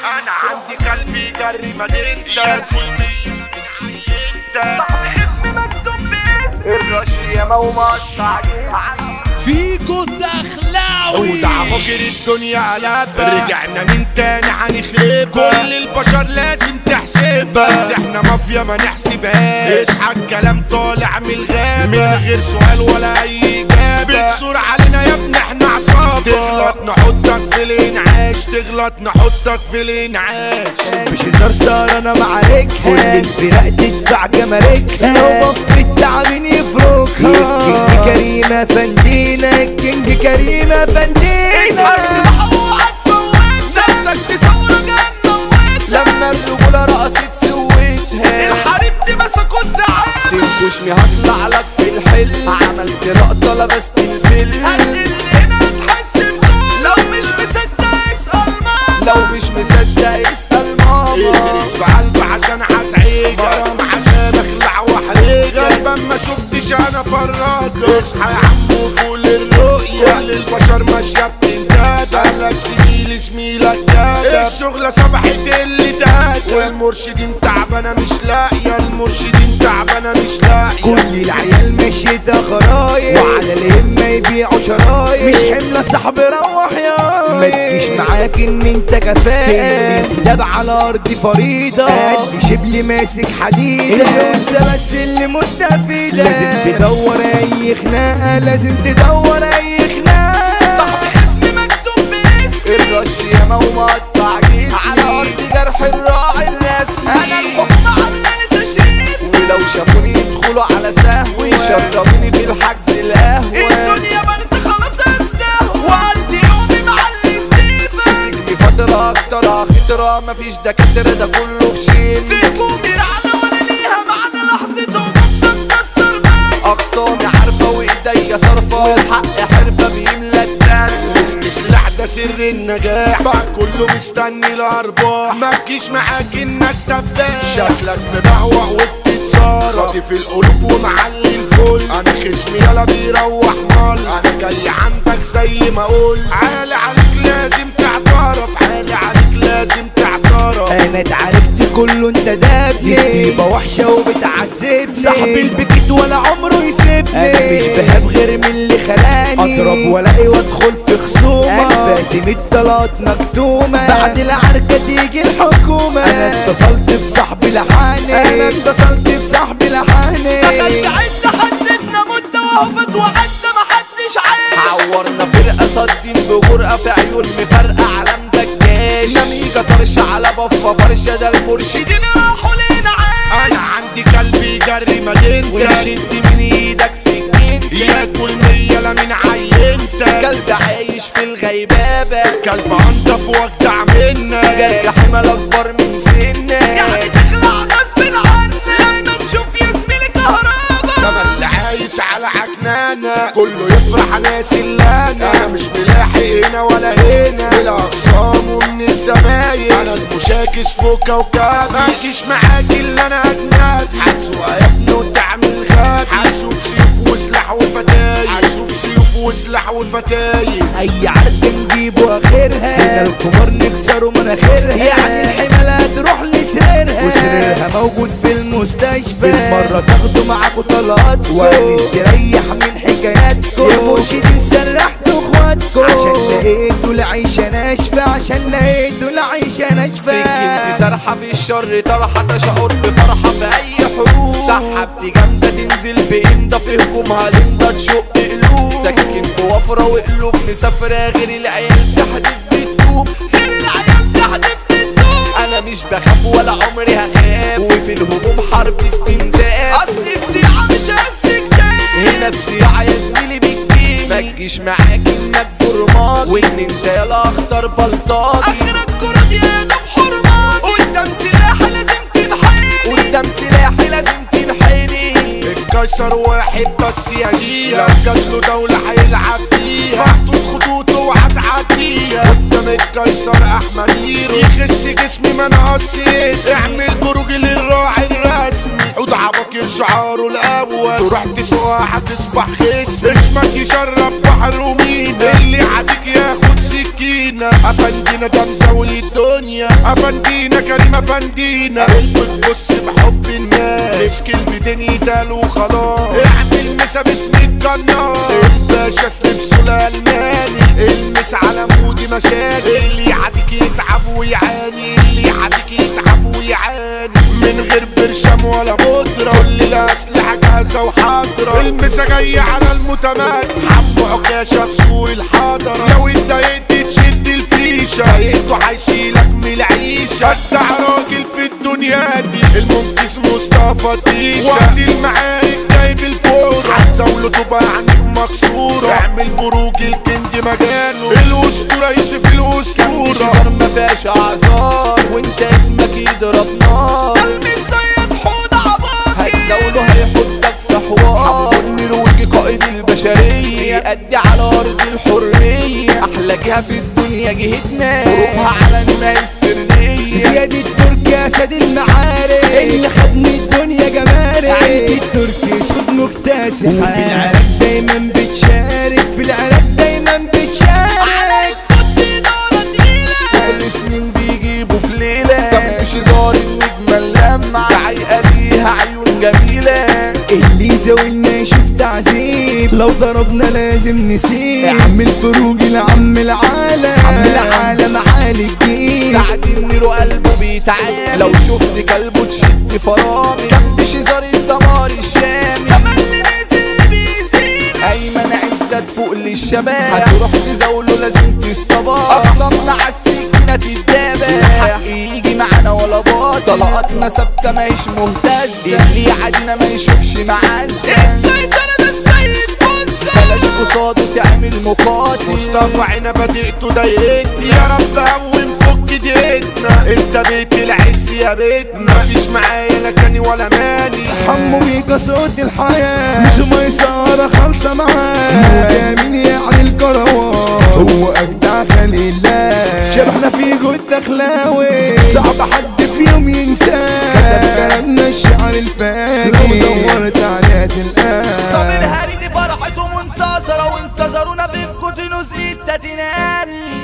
انا عندي قلبي جري مدينتك انت الرشية ومقطع فيكو دخلاوي وده فاكر الدنيا قلبة رجعنا من تاني هنخربها كل البشر لازم تحسبها بس احنا مافيا ما نحسبهاش اصحى الكلام طالع من الغابة من غير سؤال ولا اي اجابة بتصور علينا يا ابني احنا عصابة تغلط نحطك في الانعاش تغلط نحطك في الانعاش مش هزار صار انا معاركها كل الفرق تدفع جماركها لو بف التعبين يفركها الكينج كريمة فندينا الكينج كريمة فندينا نفسك تصور جنة لما الرجولة رقصت سويتها الحريم دي مسكوا الزعامة تنكشني هطلع لك في الحل عملت لقطة لبست الفيلم اللي هنا تحس بزول لو مش مصدق اسأل ماما لو مش مصدق اسأل ماما ادرس بقلب عشان هسعيك غرام عشان اخلع واحرجك غالبا ما شفتش انا فرجك اصحى يا عم وفوق للرؤية كل البشر ماشية بتنتادى قالك زميلي زميلك كده الشغلة صبحت اللي تاتا والمرشدين تعبانة مش لاقية المرشدين تعبانة مش لاقية كل العيال مشيتها خرايط وعلى الهمة يبيعوا شرايط مش حملة صاحبي روح يا ما تجيش معاك ان انت كفاءة داب على ارض فريضة قال شبلي ماسك حديدة الانثى بس اللي مستفيدة لازم تدور اي خناقة لازم تدور اي خناقة صاحبي خصمي مكتوب باسمي الرش ياما ومقطع جسمي على ارض جرح الراعي الرسمي انا الحكم عامله لي تشريف ولو شافوني يدخلوا على سهوي شربوني في الحجز القهوة الدنيا برد خلاص استهوى وقلبي يومي معلي ستيفن في سجن فترة أكتر خطرة مفيش دكاترة ده كله في شين فيكم يلعنى ولا ليها معنى لحظة هجوم تتكسر بيا أقسامي عارفة وإيديا صارفة والحق حرفة بيملى الدم السلاح ده سر النجاح بقى كله مستني الارباح ما تجيش معاك انك تبدأ شكلك مبعوق وبتتصارع خاطف القلوب ومعلي الفل انا خصمي يلا بيروح مال انا جاي عندك زي ما اقول عالي عليك لازم تعترف عالي عليك لازم تعترف أنا اتعاركت كله أنت دابني الطيبة وحشة وبتعذبني صاحبي البكت ولا عمره يسيبني أنا مش بهاب غير من اللي خلاني أضرب ولاقي وأدخل في خصومة أنفاسي الطلات مكتومة بعد العركة تيجي الحكومة أنا اتصلت بصاحبي لحاني أنا اتصلت بصاحبي لحاني دخلت عدة حددنا مدة وقفت وعدة محدش عايش عورنا فرقة صدين بجرأة في عيون مفرقة علم دجاش نميجة طرش على بفة فرشة ده المرشد ايدينا راحوا لينا عايش انا عندي قلبي جري مدينتك وشد من ايدك سكينتي ياكل مية لا من عينتك كلب عايش في الغيبابة كلب انضف واجدع منك جرح حمل اكبر من سنك يعني تخلع غصب عنك لما تشوف يا زميلي كهربا كما اللي عايش على عكنانة كله يفرح ناس اللي انا انا مش ملاحق هنا ولا هنا بلا اخصام ومن الزمايل انا المشاكس فوق كوكب ما تجيش معاك الا انا اجنبي هتسوق يا ابني وتعمل غبي هشوف سيوف وسلاح وفتايل هشوف سيوف وسلاح وفتايل اي عرض نجيبه اخرها هنا الكبار نكسروا مناخيرها يعني الحملة تروح لسريرها وسريرها موجود في المستشفى بالمرة تاخدوا معاكوا طلقاتكم ونستريح من حكاياتكم يا مرشدين سرحتوا اخواتكم عشان لقيتوا العيشة ناشفة عشان لقيتوا العيشة ناشفة سكنتي سرحة في الشر طرحة تشعر بفرحة في أي حروب سحبتي جامدة تنزل بإمدى في هجومها لمدة تشق قلوب سكنت وفرة وقلوب مسافرة غير العيال تحدف بتدوب غير العيال تحدف بتدوب أنا مش بخاف ولا عمري هخاف وفي الهجوم حرب استنزاف اصل السيعة مش هالسكتين هنا السياعة يا زميلي بتجيلي ما تجيش معاك انك برماجي وان انت يلا اخطر بلطاجي اخرك كرة يا دوب حرمات قدام سلاحي لازم تنحيني قدام سلاحي لازم تنحني الكسر واحد بس يجيها لو جات له دولة هيلعب فيها محطوط خطوطه وهتعديها قدام القيصر احمد يرو يخس جسمي ما نقصيش اعمل بروج للراعي الرسمي حوض عبقي شعاره الاول تروح تسوقها هتصبح خصم اسمك يشرب بحر ومينا اللي عاديك ياخد سكينة افندينا ده مزاول الدنيا افندينا كريم افندينا بتبص بحب الناس مش كلمتين يتقالوا خلاص اعمل مسا باسم الجنار الباشا سليم سليماني المس على مودي مشاكل اللي يعاديك يتعب ويعاني اللي يعاديك يتعب ويعاني من غير برشام ولا بودرة كل الأسلحة جاهزة وحاضرة المسا جاية على المتمات حبوا عكاشة في سوق الحضرة لو انت يدي تشد الفيشة يدو هيشيلك من العيشة انت راجل في الدنيا دي المنقذ مصطفى ديشة وقت المعارك جايب الفورة هتزاوله تبقى عنك مكسورة اعمل بروج الكندي مجاله الأسطورة يوسف الأسطورة هزار ما فيهاش اعذار وانت اسمك يضرب نار قلبي الصياد حوض عباطي هتزاوله هيحطك في حوار نرويج قائد البشرية يأدي على أرض الحرية أحلى جهة في الدنيا جهتنا روحها على الماء السرية زياد التركي اسد المعارك اللي خدني الدنيا جمارك عيلة التركي صوت مكتسح وفي العراق دايما بتشارك في العراق دايما بتشارك عليك كنت إدارة تقيلة كل سنين بيجيبوا في ليلة دم شزار النجمة اللمعة عايقة ليها عيون جميلة اللي زاولنا يشوف تعذيب لو ضربنا لازم نسيب عم الفروج لعم العالم عم العالم عالي الجيل سعد النيرو قلبه بيتعامل لو شفت كلبه تشد فرامل كان بشزار الدمار الشامي كمان اللي نازل اللي بيزيد ايمن عزت فوق للشباب هتروح تزاوله لازم تصطبح اقسمنا عالسكينة تتدابح الحق يجي معانا ولا باطل طلقاتنا ثابتة ماهيش مهتزة اللي يعادينا ما يشوفش معزة السيطرة ده السيد بص بلاش قصاده تعمل مقاتل مصطفى عنبة دقته ضايقتني يا رب قوم فك دقتنا انت بيت العز يا بيتنا مفيش معايا لا كاني ولا ماني حمو بيك صوت الحياة مش ميسارة خالصة معاه جميل يعني الكروان هو أجدع خلق الله شبحنا في جود أخلاوي صعب حد في يوم ينساه كتب كلامنا الشعر الفاجر لو دورت عليها تلقاه صابر هاري دي فرحته منتصرة وانتظرونا بالكوتينوس التاتينال